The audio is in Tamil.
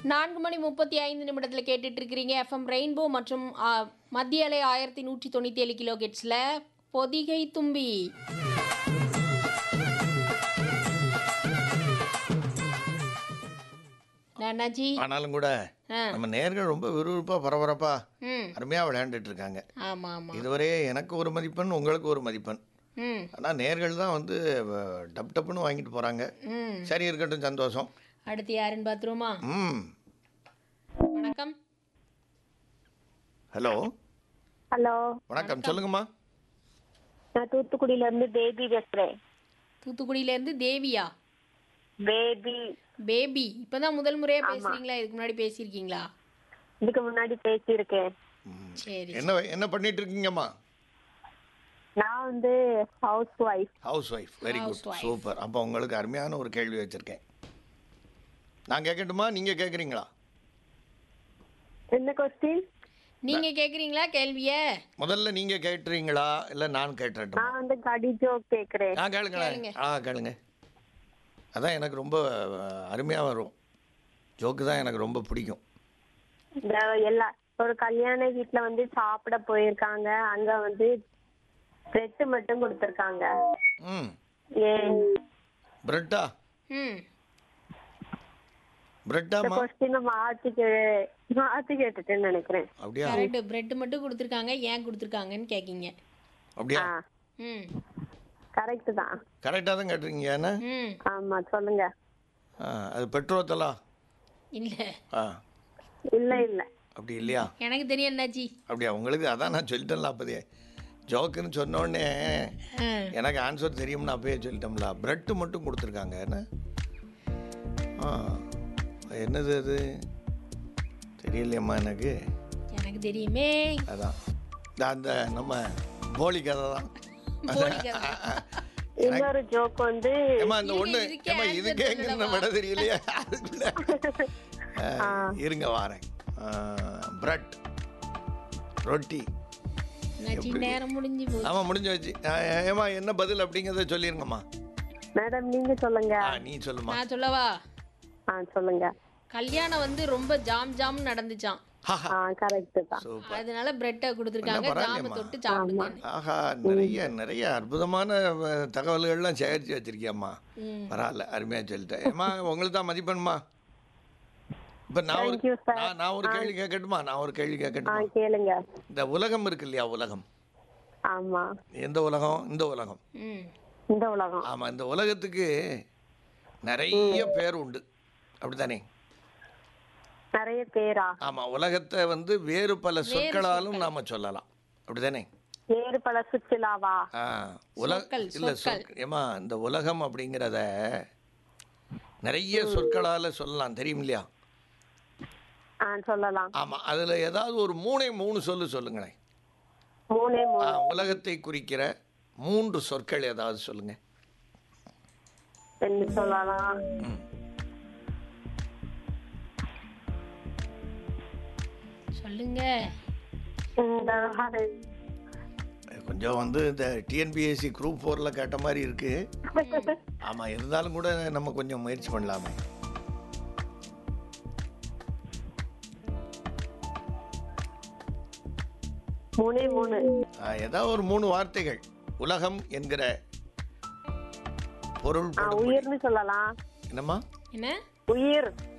நான்கு மணி முப்பத்தி ஐந்து நிமிடத்தில் கேட்டுட்டு இருக்கிறீங்க எஃப்எம் ரெயின்போ மற்றும் ஆ, மத்திய அலை ஆயிரத்தி நூற்றி தொண்ணூற்றி ஏழு கிலோ கெட்ஸில் பொதிகை தும்பி அண்ணாச்சி ஆனாலும் கூட ஆ நம்ம நேர்கள் ரொம்ப விறுவிறுப்பாக பரபரப்பா ம் அருமையாக விளையாண்டுட்டு இருக்காங்க ஆமாம் ஆமாம் இதுவரையே எனக்கு ஒரு மதிப்பெண் உங்களுக்கு ஒரு மதிப்பெண் ம் ஆனால் நேர்கள் தான் வந்து அஹ், டப் டப்புன்னு வாங்கிட்டு போகிறாங்க ம் சரி இருக்கட்டும் சந்தோஷம் அடுத்து யாருன்னு பார்த்துருவோமா ம் வணக்கம் ஹலோ ஹலோ வணக்கம் சொல்லுங்கம்மா நான் தூத்துக்குடியில இருந்து பேபி பேசுறேன் தூத்துக்குடியிலேருந்து தேவியா பேபி பேபி இப்பதான் முதல் முறையா பேசுறீங்களா இதுக்கு முன்னாடி பேசியிருக்கீங்களா இதுக்கு முன்னாடி பேசியிருக்கேன் சரி என்ன என்ன பண்ணிட்டு இருக்கீங்கம்மா நான் வந்து housewife housewife very good Housewife. Super அப்போ உங்களுக்கு அருமையான ஒரு கேள்வி வச்சுருக்கேன் நான் கேட்கட்டுமா நீங்கள் கேட்குறீங்களா என்ன கொஸ்டின் நீங்க கேக்குறீங்களா கேள்விய முதல்ல நீங்கள் கேட்டுறீங்களா இல்லை நான் கேட்டுறட்டுமா நான் வந்து கடி ஜோக் கேக்குறேன் ஆ கேளுங்களேன் ஆ கேளுங்க அதான் எனக்கு ரொம்ப அருமையாக வரும் ஜோக்கு தான் எனக்கு ரொம்ப பிடிக்கும் இந்த எல்லா ஒரு கல்யாண வீட்ல வந்து சாப்பிட போயிருக்காங்க அங்க வந்து பிரெட் மட்டும் கொடுத்துருக்காங்க ம் ஏன் பிரெட்டா ம் இந்த பிரெட்டாம்மா கொஸ்டினை மாத்தி கே மாத்தி கேட்டுட்டேன்னு நினைக்கிறேன் அப்படியா கரெக்ட் பிரெட் மட்டும் கொடுத்துருக்காங்க ஏன் கொடுத்துருக்காங்கன்னு கேட்கீங்க அப்படியா ஆ ம் கரெக்ட் தான் கரெக்டாக தான் கேட்டுருக்கீங்க என்ன ம் ஆமா சொல்லுங்க ஆ அது பெட்ரோத்தலா இல்ல ஆ இல்ல இல்ல அப்படி இல்லையா எனக்கு தெரியும் என்னாச்சி அப்படியா உங்களுக்கு அதான் நான் சொல்லிட்டேன்ல அப்போதே ஜோக்குன்னு சொன்ன உடனே ஆ, எனக்கு ஆன்சர் தெரியும்னு அப்பயே சொல்லிட்டோம்ல பிரெட்டு மட்டும் கொடுத்துருக்காங்க என்ன ஆ என்னது அது தெரியலையம்மா எனக்கு எனக்கு தெரியுமே அதான் இந்த அந்த நம்ம போலி கதை தான் போலி கதை. இன்னொரு ஜோக் வந்து ஏமா இந்த இருங்க, ஒன்று இதுக்கே ஏமா answer இதுக்கு எங்க சொல்லவா? விட தெரியலையே அதுக்குள்ள ஆ, இருங்க வாரேன் பிரெட் ரொட்டி என்னாச்சி நேரம் முடிஞ்சு போச்சு ஆமாம் முடிஞ்சு வச்சு ஆ, ஏம்மா என்ன பதில் அப்படிங்கிறத சொல்லிருங்கம்மா மேடம் நீங்க சொல்லுங்க ஆ நீ சொல்லுமா நான் சொல்லவா ஆ சொல்லுங்க கல்யாணம் வந்து ரொம்ப ஜாம் ஜாம் நடந்துச்சான் ஹாஹா ஆ கரெக்ட் தான் சூப்பர் அதனால பிரெட்டை கொடுத்துருக்காங்க என்ன ஜாம பரவாயில்லையம்மா. தொட்டு சாப்பிடுங்க ஆஹா நிறைய நிறைய அற்புதமான அஹ், தகவல்கள்லாம் சேகரித்து வச்சிருக்கியம்மா ம். பரவாயில்ல அருமையாக சொல்லிட்டேன் ஏம்மா உங்களுக்கு தான் மதிப்பெண்மா இப்போ நான் ஒரு Thank you, sir. நான் நான் ஒரு கேள்வி கேட்கட்டுமா நான் ஒரு கேள்வி ஆ கேட்கட்டுமா கேளுங்க இந்த உலகம் இருக்கு இல்லையா உலகம் ஆமா எந்த உலகம் இந்த உலகம் ம் இந்த உலகம் ஆமாம் இந்த உலகத்துக்கு நிறைய பேர் உண்டு அப்படித்தானே நிறைய பேரா ஆமாம் உலகத்தை வந்து வேறு பல சொற்களாலும் நாம சொல்லலாம் அப்படிதானே வேறு பல சுற்றுலாவா ஆ உலக சொற்கள், இல்லை சொற்கள். சொற்கள் ஏமா இந்த உலகம் அப்படிங்கிறத நிறைய சொற்களால் சொல்லலாம் தெரியும் இல்லையா ஆ சொல்லலாம் ஆமாம் அதில் ஏதாவது ஒரு மூணே மூணு சொல்லு சொல்லுங்களேன் மூணே ஆ, மூணு உலகத்தை குறிக்கிற மூன்று சொற்கள் ஏதாவது சொல்லுங்க என்ன சொல்லலாம் ம். சொல்லுங்க இந்த கொஞ்சம் வந்து இந்த டிஎன்பிஎஸ்சி குரூப் ஃபோரில் கேட்ட மாதிரி இருக்கு ஆமாம் இருந்தாலும் கூட நம்ம கொஞ்சம் முயற்சி பண்ணலாமே மூணே மூணு ஆ, ஏதாவது ஒரு மூணு வார்த்தைகள் உலகம் என்கிற பொருள் ஆ படும் உயிர்னு சொல்லலாம் என்னம்மா என்ன உயிர்